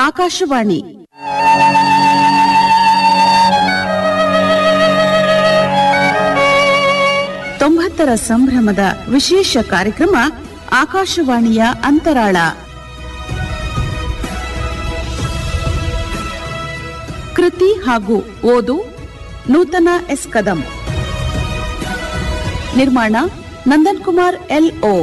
ಆಕಾಶವಾಣಿ ತೊಂಬತ್ತರ ಸಂಭ್ರಮದ ವಿಶೇಷ ಕಾರ್ಯಕ್ರಮ ಆಕಾಶವಾಣಿಯ ಅಂತರಾಳ ಕೃತಿ ಹಾಗೂ ಓದು ನೂತನ ಎಸ್ ಕದಂ ನಿರ್ಮಾಣ ನಂದನ್ ಕುಮಾರ್ ಎಲ್ ಓ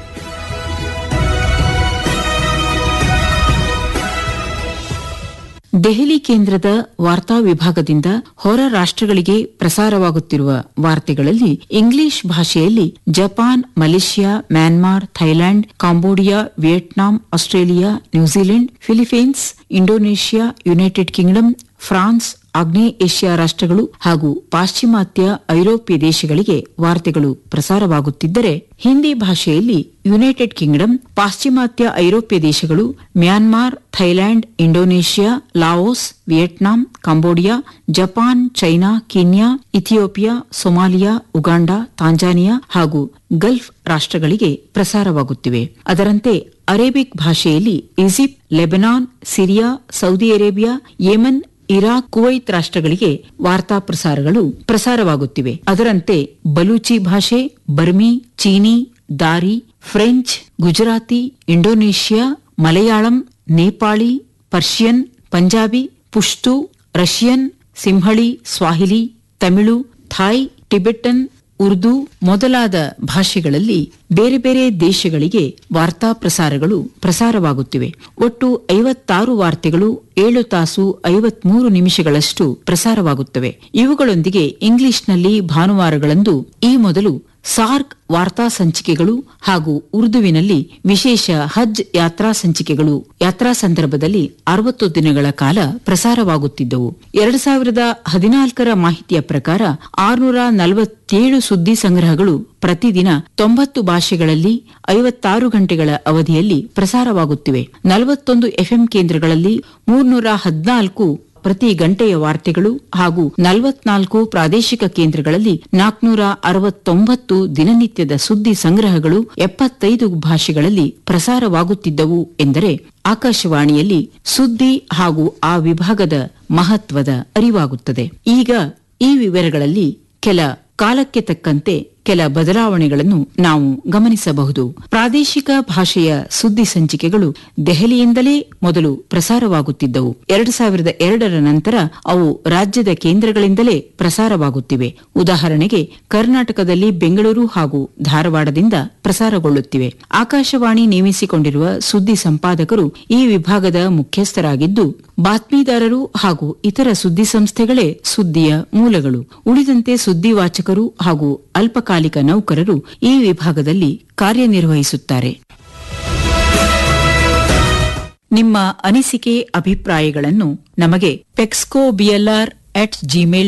ದೆಹಲಿ ಕೇಂದ್ರದ ವಾರ್ತಾ ವಿಭಾಗದಿಂದ ಹೊರ ರಾಷ್ಟ್ರಗಳಿಗೆ ಪ್ರಸಾರವಾಗುತ್ತಿರುವ ವಾರ್ತೆಗಳಲ್ಲಿ ಇಂಗ್ಲಿಷ್ ಭಾಷೆಯಲ್ಲಿ Japan Malaysia Myanmar Thailand Cambodia Vietnam Australia New Zealand Philippines Indonesia United Kingdom France ಆಗ್ನೇಯ ಏಷ್ಯಾ ರಾಷ್ಟ್ರಗಳು ಹಾಗೂ ಪಾಶ್ಚಿಮಾತ್ಯ ಐರೋಪ್ಯ ದೇಶಗಳಿಗೆ ವಾರ್ತೆಗಳು ಪ್ರಸಾರವಾಗುತ್ತಿದ್ದರೆ ಹಿಂದಿ ಭಾಷೆಯಲ್ಲಿ ಯುನೈಟೆಡ್ ಕಿಂಗ್ಡಮ್ ಪಾಶ್ಚಿಮಾತ್ಯ ಐರೋಪ್ಯ ದೇಶಗಳು Myanmar Thailand Indonesia Laos Vietnam Cambodia Japan China Kenya Ethiopia Somalia Uganda Tanzania ಹಾಗೂ ಗಲ್ಫ್ ರಾಷ್ಟ್ರಗಳಿಗೆ ಪ್ರಸಾರವಾಗುತ್ತಿವೆ ಅದರಂತೆ ಅರೇಬಿಕ್ ಭಾಷೆಯಲ್ಲಿ Egypt Lebanon Syria Saudi Arabia Yemen Iraq Kuwait ರಾಷ್ಟ್ರಗಳಿಗೆ ವಾರ್ತಾ ಪ್ರಸಾರಗಳು ಪ್ರಸಾರವಾಗುತ್ತಿವೆ ಅದರಂತೆ ಬಲೂಚಿ ಭಾಷೆ ಬರ್ಮಿ ಚೀನಿ Dari French Gujarati Indonesia Malayalam Nepali Persian Punjabi Pashto Russian Sinhala Swahili Tamil Thai Tibetan Urdu ಮೊದಲಾದ ಭಾಷೆಗಳಲ್ಲಿ ಬೇರೆ ಬೇರೆ ದೇಶಗಳಿಗೆ ವಾರ್ತಾ ಪ್ರಸಾರಗಳು ಪ್ರಸಾರವಾಗುತ್ತಿವೆ ಒಟ್ಟು ಐವತ್ತಾರು ವಾರ್ತೆಗಳು ಏಳು ತಾಸು ಐವತ್ಮೂರು ನಿಮಿಷಗಳಷ್ಟು ಪ್ರಸಾರವಾಗುತ್ತವೆ ಇವುಗಳೊಂದಿಗೆ ಇಂಗ್ಲಿಷ್ನಲ್ಲಿ ಭಾನುವಾರಗಳಂದು ಈ ಮೊದಲು ಸಾರ್ಕ್ ವಾರ್ತಾ ಸಂಚಿಕೆಗಳು ಹಾಗೂ ಉರ್ದುವಿನಲ್ಲಿ ವಿಶೇಷ ಹಜ್ ಯಾತ್ರಾ ಸಂಚಿಕೆಗಳು ಯಾತ್ರಾ ಸಂದರ್ಭದಲ್ಲಿ ಅರವತ್ತು ದಿನಗಳ ಕಾಲ ಪ್ರಸಾರವಾಗುತ್ತಿದ್ದವು ಎರಡು ಸಾವಿರದ ಹದಿನಾಲ್ಕರ ಮಾಹಿತಿಯ ಪ್ರಕಾರ ಆರುನೂರ ನಲವತ್ತೇಳು ಸುದ್ದಿ ಸಂಗ್ರಹಗಳು ಪ್ರತಿದಿನ ತೊಂಬತ್ತು ಭಾಷೆಗಳಲ್ಲಿ ಐವತ್ತಾರು ಗಂಟೆಗಳ ಅವಧಿಯಲ್ಲಿ ಪ್ರಸಾರವಾಗುತ್ತಿವೆ ನಲವತ್ತೊಂದು ಎಫ್ಎಂ ಕೇಂದ್ರಗಳಲ್ಲಿ ಮೂರ್ನೂರ ಹದಿನಾಲ್ಕು ಪ್ರತಿ ಗಂಟೆಯ ವಾರ್ತೆಗಳು ಹಾಗೂ ನಲವತ್ನಾಲ್ಕು ಪ್ರಾದೇಶಿಕ ಕೇಂದ್ರಗಳಲ್ಲಿ ನಾಲ್ಕನೂರ ಅರವತ್ತೊಂಬತ್ತು ದಿನನಿತ್ಯದ ಸುದ್ದಿ ಸಂಗ್ರಹಗಳು ಎಪ್ಪತ್ತೈದು ಭಾಷೆಗಳಲ್ಲಿ ಪ್ರಸಾರವಾಗುತ್ತಿದ್ದವು ಎಂದರೆ ಆಕಾಶವಾಣಿಯಲ್ಲಿ ಸುದ್ದಿ ಹಾಗೂ ಆ ವಿಭಾಗದ ಮಹತ್ವದ ಅರಿವಾಗುತ್ತದೆ ಈಗ ಈ ವಿವರಗಳಲ್ಲಿ ಕೆಲ ಕಾಲಕ್ಕೆ ತಕ್ಕಂತೆ ಕೆಲ ಬದಲಾವಣೆಗಳನ್ನು ನಾವು ಗಮನಿಸಬಹುದು ಪ್ರಾದೇಶಿಕ ಭಾಷೆಯ ಸುದ್ದಿ ಸಂಚಿಕೆಗಳು ದೆಹಲಿಯಿಂದಲೇ ಮೊದಲು ಪ್ರಸಾರವಾಗುತ್ತಿದ್ದವು ಎರಡು ಸಾವಿರದ ಎರಡರ ನಂತರ ಅವು ರಾಜ್ಯದ ಕೇಂದ್ರಗಳಿಂದಲೇ ಪ್ರಸಾರವಾಗುತ್ತಿವೆ ಉದಾಹರಣೆಗೆ ಕರ್ನಾಟಕದಲ್ಲಿ ಬೆಂಗಳೂರು ಹಾಗೂ ಧಾರವಾಡದಿಂದ ಪ್ರಸಾರಗೊಳ್ಳುತ್ತಿವೆ ಆಕಾಶವಾಣಿ ನೇಮಿಸಿಕೊಂಡಿರುವ ಸುದ್ದಿ ಸಂಪಾದಕರು ಈ ವಿಭಾಗದ ಮುಖ್ಯಸ್ಥರಾಗಿದ್ದು ಬಾತ್ಮೀದಾರರು ಹಾಗೂ ಇತರ ಸುದ್ದಿ ಸಂಸ್ಥೆಗಳೇ ಸುದ್ದಿಯ ಮೂಲಗಳು ಉಳಿದಂತೆ ಸುದ್ದಿ ವಾಚಕರು ಹಾಗೂ ಅಲ್ಪಕಾಲಿಕ ನೌಕರರು ಈ ವಿಭಾಗದಲ್ಲಿ ಕಾರ್ಯನಿರ್ವಹಿಸುತ್ತಾರೆ ನಿಮ್ಮ ಅನಿಸಿಕೆ ಅಭಿಪ್ರಾಯಗಳನ್ನು ನಮಗೆ ಪೆಕ್ಸ್ಕೋ ಬಿಎಲ್ಆರ್ ಅಟ್ ಜಿಮೇಲ್